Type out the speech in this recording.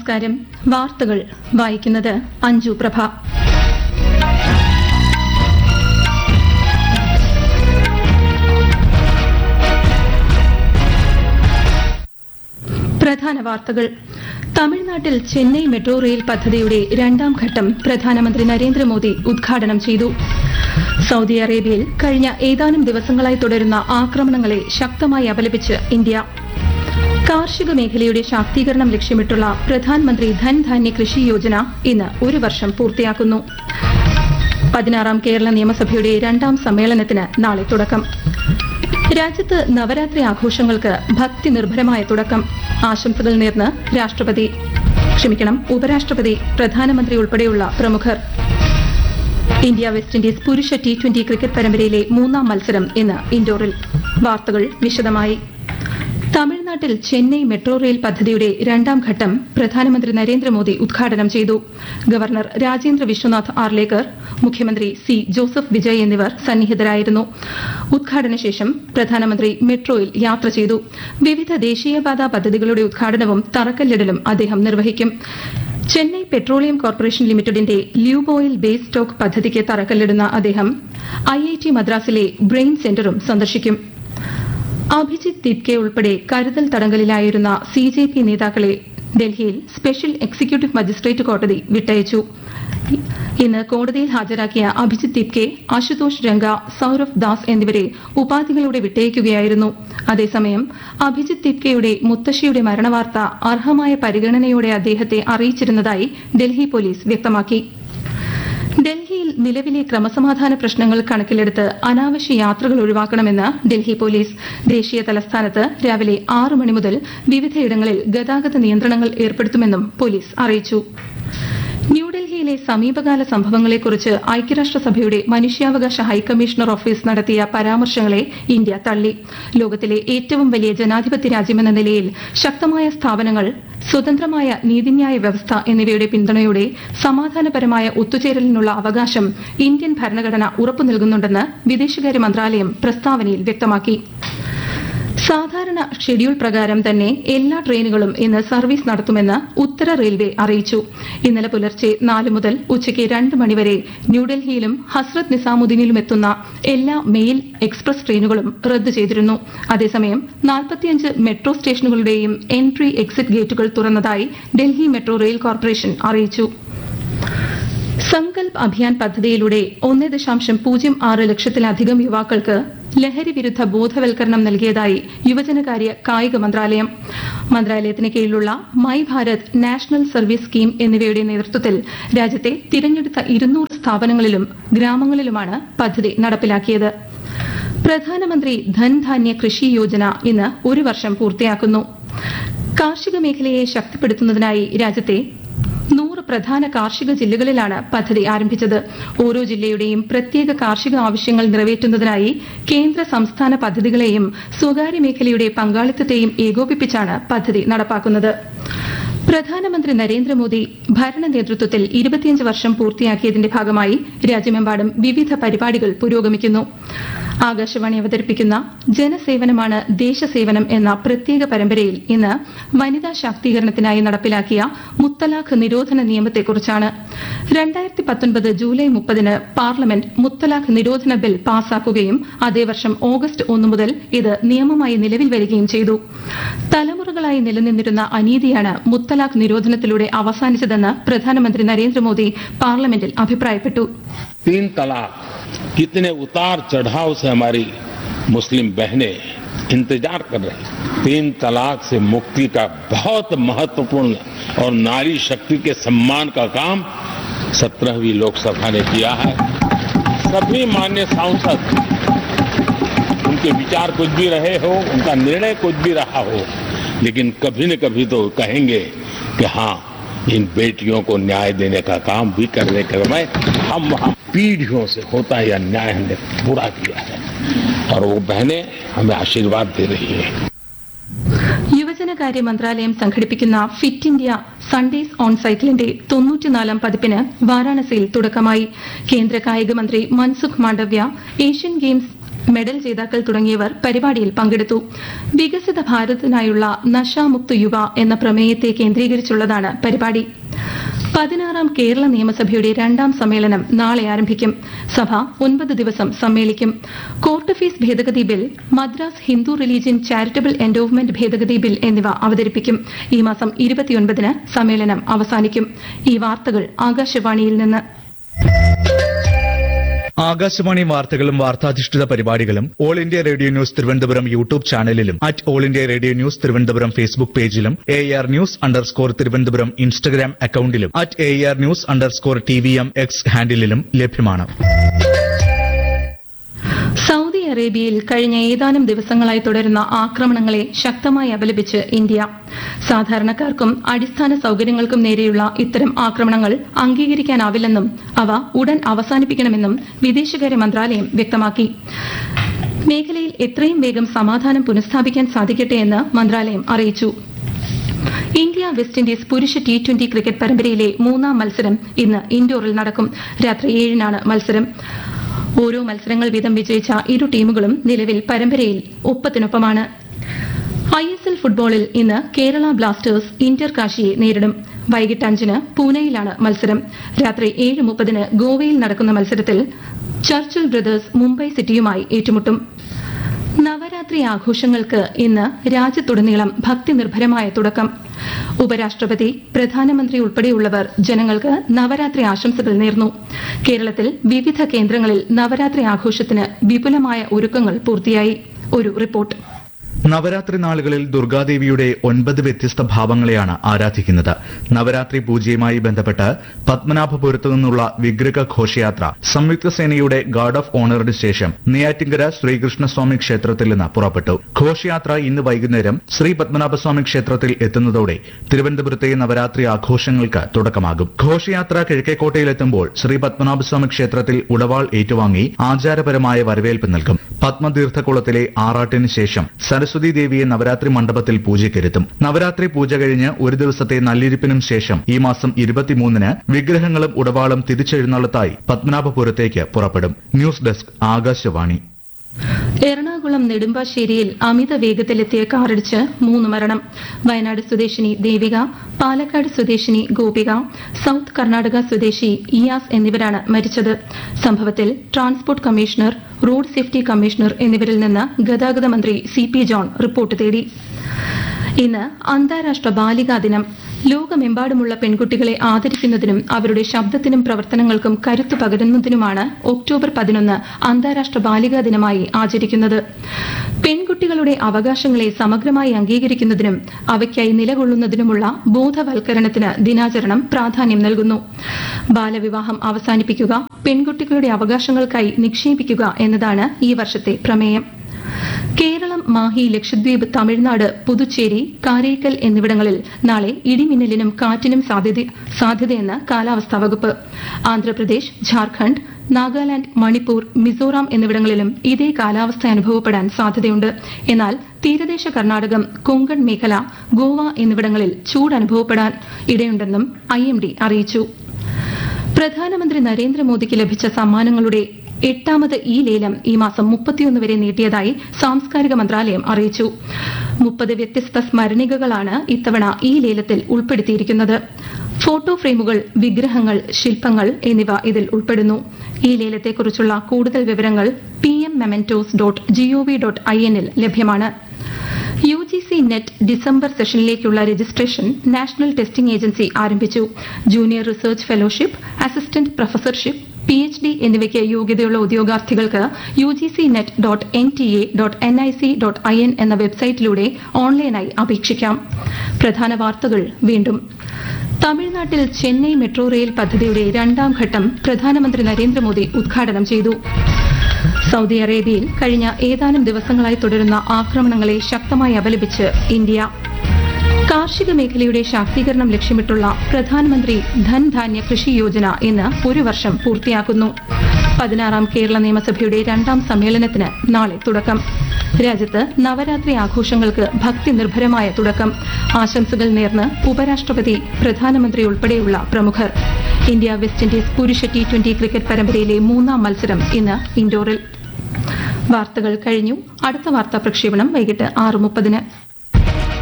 നമസ്കാരം വാർത്തകൾ വായിക്കുന്നത് അഞ്ജു പ്രഭ പ്രധാന വാർത്തകൾ തമിഴ്നാട്ടിൽ ചെന്നൈ മെട്രോ റെയിൽ പദ്ധതിയുടെ രണ്ടാം ഘട്ടം പ്രധാനമന്ത്രി നരേന്ദ്രമോദി ഉദ്ഘാടനം ചെയ്തു സൌദി അറേബ്യയിൽ കഴിഞ്ഞ ഏതാനും ദിവസങ്ങളായി തുടരുന്ന ആക്രമണങ്ങളെ ശക്തമായി അപലപിച്ച് ഇന്ത്യ കാർഷിക മേഖലയുടെ ശാക്തീകരണം ലക്ഷ്യമിട്ടുള്ള പ്രധാനമന്ത്രി ധൻധാന്യ കൃഷി യോജന ഇന്ന് ഒരു വർഷം പൂർത്തിയാക്കുന്നു പതിനാറാം കേരള നിയമസഭയുടെ രണ്ടാം സമ്മേളനത്തിന് നാളെ തുടക്കം രാജ്യത്ത് നവരാത്രി ആഘോഷങ്ങൾക്ക് ഭക്തി നിർഭരമായ തുടക്കം ആശംസകൾ നേർന്ന് രാഷ്ട്രപതി ക്ഷമിക്കണം ഉപരാഷ്ട്രപതി പ്രധാനമന്ത്രി ഉൾപ്പെടെയുള്ള പ്രമുഖർ ഇന്ത്യ വെസ്റ്റ് ഇൻഡീസ് പുരുഷ ടി ട്വന്റി ക്രിക്കറ്റ് പരമ്പരയിലെ മൂന്നാം മത്സരം ഇന്ന് ഇൻഡോറിൽ വാർത്തകൾ വിശദമായി തമിഴ്നാട്ടിൽ ചെന്നൈ മെട്രോ റെയിൽ പദ്ധതിയുടെ രണ്ടാം ഘട്ടം പ്രധാനമന്ത്രി നരേന്ദ്രമോദി ഉദ്ഘാടനം ചെയ്തു ഗവർണർ രാജേന്ദ്ര വിശ്വനാഥ് ആർലേക്കർ മുഖ്യമന്ത്രി സി ജോസഫ് വിജയ് എന്നിവർ സന്നിഹിതരായിരുന്നു ഉദ്ഘാടന ശേഷം പ്രധാനമന്ത്രി മെട്രോയിൽ യാത്ര ചെയ്തു വിവിധ ദേശീയപാത പദ്ധതികളുടെ ഉദ്ഘാടനവും തറക്കല്ലിടലും അദ്ദേഹം നിർവഹിക്കും ചെന്നൈ പെട്രോളിയം കോർപ്പറേഷൻ ലിമിറ്റഡിന്റെ ല്യൂബോയിൽ ബേസ് സ്റ്റോക്ക് പദ്ധതിക്ക് തറക്കല്ലിടുന്ന അദ്ദേഹം ഐഐടി മദ്രാസിലെ ബ്രെയിൻ സെന്ററും സന്ദർശിക്കും അഭിജിത് ദിപ്കെ ഉൾപ്പെടെ കരുതൽ തടങ്കലിലായിരുന്ന സി ജെ പി നേതാക്കളെ ഡൽഹിയിൽ സ്പെഷ്യൽ എക്സിക്യൂട്ടീവ് മജിസ്ട്രേറ്റ് കോടതി വിട്ടയച്ചു ഇന്ന് കോടതിയിൽ ഹാജരാക്കിയ അഭിജിത് ദിപ്കെ അശുതോഷ് രംഗ സൌരവ് ദാസ് എന്നിവരെ ഉപാധികളോടെ വിട്ടയക്കുകയായിരുന്നു അതേസമയം അഭിജിത് ദിപ്കെയുടെ മുത്തശ്ശിയുടെ മരണവാർത്ത അർഹമായ പരിഗണനയോടെ അദ്ദേഹത്തെ അറിയിച്ചിരുന്നതായി ഡൽഹി പോലീസ് വ്യക്തമാക്കി ഡൽഹിയിൽ നിലവിലെ ക്രമസമാധാന പ്രശ്നങ്ങൾ കണക്കിലെടുത്ത് അനാവശ്യ യാത്രകൾ ഒഴിവാക്കണമെന്ന് ഡൽഹി പോലീസ് ദേശീയ തലസ്ഥാനത്ത് രാവിലെ ആറ് മണി മുതൽ വിവിധയിടങ്ങളിൽ ഗതാഗത നിയന്ത്രണങ്ങൾ ഏർപ്പെടുത്തുമെന്നും പോലീസ് അറിയിച്ചു ന്യൂഡൽഹിയിലെ സമീപകാല സംഭവങ്ങളെക്കുറിച്ച് ഐക്യരാഷ്ട്രസഭയുടെ മനുഷ്യാവകാശ ഹൈക്കമ്മീഷണർ ഓഫീസ് നടത്തിയ പരാമർശങ്ങളെ ഇന്ത്യ തള്ളി ലോകത്തിലെ ഏറ്റവും വലിയ ജനാധിപത്യ രാജ്യമെന്ന നിലയിൽ ശക്തമായ സ്ഥാപനങ്ങൾ സ്വതന്ത്രമായ നീതിന്യായ വ്യവസ്ഥ എന്നിവയുടെ പിന്തുണയോടെ സമാധാനപരമായ ഒത്തുചേരലിനുള്ള അവകാശം ഇന്ത്യൻ ഭരണഘടന ഉറപ്പു നൽകുന്നുണ്ടെന്ന് വിദേശകാര്യ മന്ത്രാലയം പ്രസ്താവനയിൽ വ്യക്തമാക്കി സാധാരണ ഷെഡ്യൂൾ പ്രകാരം തന്നെ എല്ലാ ട്രെയിനുകളും ഇന്ന് സർവീസ് നടത്തുമെന്ന് ഉത്തര റെയിൽവേ അറിയിച്ചു ഇന്നലെ പുലർച്ചെ നാല് മുതൽ ഉച്ചയ്ക്ക് രണ്ട് മണിവരെ ന്യൂഡൽഹിയിലും ഹസ്രത്ത് നിസാമുദ്ദീനിലും എത്തുന്ന എല്ലാ മെയിൽ എക്സ്പ്രസ് ട്രെയിനുകളും റദ്ദു ചെയ്തിരുന്നു അതേസമയം നാൽപ്പത്തിയഞ്ച് മെട്രോ സ്റ്റേഷനുകളുടെയും എൻട്രി എക്സിറ്റ് ഗേറ്റുകൾ തുറന്നതായി ഡൽഹി മെട്രോ റെയിൽ കോർപ്പറേഷൻ അറിയിച്ചു സങ്കൽപ് അഭിയാൻ പദ്ധതിയിലൂടെ ഒന്ന് ദശാംശം പൂജ്യം ആറ് ലക്ഷത്തിലധികം യുവാക്കൾക്ക് ലഹരി വിരുദ്ധ ബോധവൽക്കരണം നൽകിയതായി യുവജനകാര്യ കായിക മന്ത്രാലയം മന്ത്രാലയത്തിന് കീഴിലുള്ള my Bharat national service scheme എന്നിവയുടെ നേതൃത്വത്തിൽ രാജ്യത്തെ തിരഞ്ഞെടുത്ത ഇരുന്നൂറ് സ്ഥാപനങ്ങളിലും ഗ്രാമങ്ങളിലുമാണ് പദ്ധതി നടപ്പിലാക്കിയത് പ്രധാനമന്ത്രി ധൻധാന്യ കൃഷി യോജന ഇന്ന് ഒരു വർഷം പൂർത്തിയാക്കുന്നു കാർഷിക മേഖലയെ ശക്തിപ്പെടുത്തുന്നതിനായി രാജ്യത്തെ നൂറ് പ്രധാന കാർഷിക ജില്ലകളിലാണ് പദ്ധതി ആരംഭിച്ചത് ഓരോ ജില്ലയുടെയും പ്രത്യേക കാർഷിക ആവശ്യങ്ങൾ നിറവേറ്റുന്നതിനായി കേന്ദ്ര സംസ്ഥാന പദ്ധതികളെയും സ്വകാര്യ മേഖലയുടെ പങ്കാളിത്തത്തെയും ഏകോപിപ്പിച്ചാണ് പദ്ധതി നടപ്പാക്കുന്നത് പ്രധാനമന്ത്രി നരേന്ദ്രമോദി ഭരണ നേതൃത്വത്തിൽ ഇരുപത്തിയഞ്ച് വർഷം പൂർത്തിയാക്കിയതിന്റെ ഭാഗമായി രാജ്യമെമ്പാടും വിവിധ പരിപാടികൾ പുരോഗമിക്കുന്നു ആകാശവാണി അവതരിപ്പിക്കുന്ന ജനസേവനമാണ് ദേശസേവനം എന്ന പ്രത്യേക പരമ്പരയിൽ ഇന്ന് വനിതാ ശാക്തീകരണത്തിനായി നടപ്പിലാക്കിയ മുത്തലാഖ് നിരോധന നിയമത്തെക്കുറിച്ചാണ് രണ്ടായിരത്തി പത്തൊൻപത് ജൂലൈ മുപ്പതിന് പാർലമെന്റ് മുത്തലാഖ് നിരോധന ബിൽ പാസാക്കുകയും അതേ വർഷം ഓഗസ്റ്റ് ഒന്ന് മുതൽ ഇത് നിയമമായി നിലവിൽ വരികയും ചെയ്തു തലമുറകളായി നിലനിന്നിരുന്ന അനീതിയാണ് മുത്തലാഖ് നിരോധനത്തിലൂടെ അവസാനിച്ചതെന്ന് പ്രധാനമന്ത്രി നരേന്ദ്രമോദി പാർലമെന്റിൽ അഭിപ്രായപ്പെട്ടു तीन तलाक कितने उतार चढ़ाव से हमारी मुस्लिम बहनें इंतजार कर रही तीन तलाक से मुक्ति का बहुत महत्वपूर्ण और नारी शक्ति के सम्मान का काम सत्रहवीं लोकसभा ने किया है सभी मान्य सांसद उनके विचार कुछ भी रहे हो उनका निर्णय कुछ भी रहा हो लेकिन कभी न कभी तो कहेंगे कि हाँ इन बेटियों को न्याय देने का काम भी करने के समय हम वहां पीढ़ियों से होता है अन्याय हमने पूरा किया है और वो बहनें हमें आशीर्वाद दे रही है യുവജനകാര്യ മന്ത്രാലയം സംഘടിപ്പിക്കുന്ന ഫിറ്റ് ഇന്ത്യ സൺഡേസ് ഓൺ സൈക്കിളിന്റെ തൊണ്ണൂറ്റിനാലാം പതിപ്പിന് വാരാണസിയിൽ തുടക്കമായി കേന്ദ്ര കായിക മന്ത്രി Mansukh Mandaviya Asian Games medal ജേതാക്കൾ തുടങ്ങിയവർ പരിപാടിയിൽ പങ്കെടുത്തു വികസിത ഭാരതത്തിനായുള്ള നശാമുക്ത് യുവ എന്ന പ്രമേയത്തെ കേന്ദ്രീകരിച്ചുള്ളതാണ് പരിപാടി പതിനാറാം കേരള നിയമസഭയുടെ രണ്ടാം സമ്മേളനം നാളെ ആരംഭിക്കും സഭ ഒൻപത് ദിവസം സമ്മേളിക്കും കോർട്ട് ഫീസ് ഭേദഗതി bill Madras Hindu religion charitable endowment ഭേദഗതി ബിൽ എന്നിവ അവതരിപ്പിക്കും ഈ മാസം ഇരുപത്തിയൊൻപതിന് സമ്മേളനം അവസാനിക്കും ഈ വാർത്തകൾ ആകാശവാണിയിൽ നിന്ന് ആകാശവാണി വാർത്തകളും വാർത്താധിഷ്ഠിത പരിപാടികളും all India radio news Thiruvananthapuram YouTube ചാനലിലും at all India radio news Thiruvananthapuram Facebook പേജിലും A R news underscore Thiruvananthapuram Instagram അക്കൌണ്ടിലും at A R news underscore T V M X ഹാൻഡിലും ലഭ്യമാണ് സൗദി അറേബ്യയിൽ കഴിഞ്ഞ ഏതാനും ദിവസങ്ങളായി തുടരുന്ന ആക്രമണങ്ങളെ ശക്തമായി അപലപിച്ച് ഇന്ത്യ സാധാരണക്കാർക്കും അടിസ്ഥാന സൌകര്യങ്ങൾക്കും നേരെയുള്ള ഇത്തരം ആക്രമണങ്ങൾ അംഗീകരിക്കാനാവില്ലെന്നും അവ ഉടൻ അവസാനിപ്പിക്കണമെന്നും വിദേശകാര്യ മന്ത്രാലയം വ്യക്തമാക്കി മേഖലയിൽ എത്രയും വേഗം സമാധാനം പുനഃസ്ഥാപിക്കാൻ സാധിക്കട്ടെ എന്ന് മന്ത്രാലയം അറിയിച്ചു ഇന്ത്യ വെസ്റ്റ് ഇൻഡീസ് പുരുഷ ടി ട്വന്റി ക്രിക്കറ്റ് പരമ്പരയിലെ മൂന്നാം മത്സരം ഇന്ന് ഇൻഡോറിൽ നടക്കും രാത്രി ഏഴിനാണ് മത്സരം ഓരോ മത്സരങ്ങൾ വീതം വിജയിച്ച ഇരു ടീമുകളും നിലവിൽ പരമ്പരയിൽ ഒപ്പത്തിനൊപ്പമാണ് ഐ എസ് എൽ ഫുട്ബോളിൽ ഇന്ന് കേരള ബ്ലാസ്റ്റേഴ്സ് ഇന്റർ കാശിയെ നേരിടും വൈകിട്ട് അഞ്ചിന് പൂനെയിലാണ് മത്സരം രാത്രി ഏഴ് മുപ്പതിന് ഗോവയിൽ നടക്കുന്ന മത്സരത്തിൽ ചർച്ചിൽ ബ്രദേഴ്സ് മുംബൈ സിറ്റിയുമായി ഏറ്റുമുട്ടും നവരാത്രി ആഘോഷങ്ങൾക്ക് ഇന്ന് രാജ്യത്തുടനീളം ഭക്തിനിർഭരമായ തുടക്കം ഉപരാഷ്ട്രപതി പ്രധാനമന്ത്രി ഉൾപ്പെടെയുള്ളവർ ജനങ്ങൾക്ക് നവരാത്രി ആശംസകൾ നേർന്നു കേരളത്തിൽ വിവിധ കേന്ദ്രങ്ങളിൽ നവരാത്രി ആഘോഷത്തിന് വിപുലമായ ഒരുക്കങ്ങൾ പൂർത്തിയായി ഒരു റിപ്പോർട്ട് നവരാത്രി നാളുകളിൽ ദുർഗാദേവിയുടെ ഒൻപത് വ്യത്യസ്ത ഭാവങ്ങളെയാണ് ആരാധിക്കുന്നത് നവരാത്രി പൂജയുമായി ബന്ധപ്പെട്ട് പത്മനാഭപുരത്തു നിന്നുള്ള വിഗ്രഹ ഘോഷയാത്ര സംയുക്ത സേനയുടെ ഗാർഡ് ഓഫ് ഓണറിന് ശേഷം നെയ്യാറ്റിങ്കര ശ്രീകൃഷ്ണസ്വാമി ക്ഷേത്രത്തിൽ നിന്ന് പുറപ്പെട്ടു ഘോഷയാത്ര ഇന്ന് വൈകുന്നേരം ശ്രീ പത്മനാഭസ്വാമി ക്ഷേത്രത്തിൽ എത്തുന്നതോടെ തിരുവനന്തപുരത്തെ നവരാത്രി ആഘോഷങ്ങൾക്ക് തുടക്കമാകും ഘോഷയാത്ര കിഴക്കേക്കോട്ടയിലെത്തുമ്പോൾ ശ്രീ പത്മനാഭസ്വാമി ക്ഷേത്രത്തിൽ ഉടവാൾ ഏറ്റുവാങ്ങി ആചാരപരമായ വരവേൽപ്പ് നൽകും പത്മതീർത്ഥക്കുളത്തിലെ ആറാട്ടിന് ശേഷം സരസ്വതി ദേവിയെ നവരാത്രി മണ്ഡപത്തിൽ പൂജയ്ക്കിരുത്തും നവരാത്രി പൂജ കഴിഞ്ഞ് ഒരു ദിവസത്തെ നല്ലിരിപ്പിനും ശേഷം ഈ മാസം ഇരുപത്തിമൂന്നിന് വിഗ്രഹങ്ങളും ഉടവാളും തിരിച്ചെഴുന്നള്ളത്തായി പത്മനാഭപുരത്തേക്ക് പുറപ്പെടും ന്യൂസ് ഡെസ്ക് ആകാശവാണി എറണാകുളം നെടുമ്പാശ്ശേരിയിൽ അമിത വേഗത്തിലെത്തിയ കാറിടിച്ച് മൂന്ന് മരണം വയനാട് സ്വദേശിനി ദേവിക പാലക്കാട് സ്വദേശിനി ഗോപിക സൌത്ത് കർണാടക സ്വദേശി ഇയാസ് എന്നിവരാണ് മരിച്ചത് സംഭവത്തിൽ transport commissioner road safety commissioner എന്നിവരിൽ നിന്ന് ഗതാഗത മന്ത്രി സി പി ജോൺ റിപ്പോർട്ട് തേടി ഇന്ന് അന്താരാഷ്ട്ര ബാലികാ ദിനം ലോകമെമ്പാടുമുള്ള പെൺകുട്ടികളെ ആദരിക്കുന്നതിനും അവരുടെ ശബ്ദത്തിനും പ്രവർത്തനങ്ങൾക്കും കരുത്തു പകരുന്നതിനുമാണ് ഒക്ടോബർ പതിനൊന്ന് അന്താരാഷ്ട്ര ബാലികാ ദിനമായി ആചരിക്കുന്നത് പെൺകുട്ടികളുടെ അവകാശങ്ങളെ സമഗ്രമായി അംഗീകരിക്കുന്നതിനും അവയ്ക്കായി നിലകൊള്ളുന്നതിനുമുള്ള ബോധവൽക്കരണത്തിന് ദിനാചരണം പ്രാധാന്യം നൽകുന്നു ബാലവിവാഹം അവസാനിപ്പിക്കുക പെൺകുട്ടികളുടെ അവകാശങ്ങൾക്കായി നിക്ഷേപിക്കുക എന്നതാണ് ഈ വർഷത്തെ പ്രമേയം കേരളം മാഹി ലക്ഷദ്വീപ് തമിഴ്നാട് പുതുച്ചേരി കാരേക്കൽ എന്നിവിടങ്ങളിൽ നാളെ ഇടിമിന്നലിനും കാറ്റിനും സാധ്യത സാധ്യതയെന്ന് കാലാവസ്ഥാ വകുപ്പ് ആന്ധ്രാപ്രദേശ് ഝാർഖണ്ഡ് നാഗാലാന്റ് മണിപ്പൂർ മിസോറാം എന്നിവിടങ്ങളിലും ഇതേ കാലാവസ്ഥ അനുഭവപ്പെടാൻ സാധ്യതയുണ്ട് എന്നാൽ തീരദേശ കർണാടകം കൊങ്കൺ മേഖല ഗോവ എന്നിവിടങ്ങളിൽ ചൂട് അനുഭവപ്പെടാൻ ഇടയുണ്ടെന്നും ഐ അറിയിച്ചു പ്രധാനമന്ത്രി നരേന്ദ്രമോദിക്ക് ലഭിച്ച സമ്മാനങ്ങളുടെ എട്ടാമത് ഈ ലേലം ഈ മാസം മുപ്പത്തിയൊന്ന് വരെ നീട്ടിയതായി സാംസ്കാരിക മന്ത്രാലയം അറിയിച്ചു മുപ്പത് വ്യത്യസ്ത സ്മരണികകളാണ് ഇത്തവണ ഈ ലേലത്തിൽ ഉൾപ്പെടുത്തിയിരിക്കുന്നത് ഫോട്ടോ ഫ്രെയിമുകൾ വിഗ്രഹങ്ങൾ ശില്പങ്ങൾ എന്നിവ ഇതിൽ ഉൾപ്പെടുന്നു ഈ ലേലത്തെക്കുറിച്ചുള്ള കൂടുതൽ വിവരങ്ങൾ P M mementos dot G O V dot I എന്നിൽ ലഭ്യമാണ് U G C net December സെഷനിലേക്കുള്ള രജിസ്ട്രേഷൻ നാഷണൽ ടെസ്റ്റിംഗ് ഏജൻസി ആരംഭിച്ചു junior research fellowship assistant professorship P H D എന്നിവയ്ക്ക് യോഗ്യതയുള്ള ഉദ്യോഗാർത്ഥികൾക്ക് U G C net dot N T A dot N I C dot I N എന്ന വെബ്സൈറ്റിലൂടെ ഓൺലൈനായി അപേക്ഷിക്കാം പ്രധാന വാർത്തകൾ വീണ്ടും തമിഴ്നാട്ടിൽ ചെന്നൈ മെട്രോ റെയിൽ പദ്ധതിയുടെ രണ്ടാം ഘട്ടം പ്രധാനമന്ത്രി നരേന്ദ്രമോദി ഉദ്ഘാടനം ചെയ്തു സൗദി അറേബ്യയിൽ കഴിഞ്ഞ ഏതാനും ദിവസങ്ങളായി തുടരുന്ന ആക്രമണങ്ങളെ ശക്തമായി അപലപിച്ച് ഇന്ത്യ കാർഷിക മേഖലയുടെ ശാക്തീകരണം ലക്ഷ്യമിട്ടുള്ള പ്രധാനമന്ത്രി ധൻധാന്യ കൃഷി യോജന ഇന്ന് ഒരു വർഷം പൂർത്തിയാക്കുന്നു പതിനാറാം കേരള നിയമസഭയുടെ രണ്ടാം സമ്മേളനത്തിന് നാളെ തുടക്കം രാജ്യത്ത് നവരാത്രി ആഘോഷങ്ങൾക്ക് ഭക്തി നിർഭരമായ തുടക്കം ആശംസകൾ നേർന്ന് ഉപരാഷ്ട്രപതി പ്രധാനമന്ത്രി ഉൾപ്പെടെയുള്ള പ്രമുഖർ ഇന്ത്യ വെസ്റ്റ് ഇൻഡീസ് പുരുഷ ടി ട്വന്റി ക്രിക്കറ്റ് പരമ്പരയിലെ മൂന്നാം മത്സരം ഇന്ന് ഇൻഡോറിൽ വാർത്തകൾ കഴിഞ്ഞു അടുത്ത വാർത്താ പ്രക്ഷേപണം വൈകിട്ട് ആറ് മുപ്പതിന്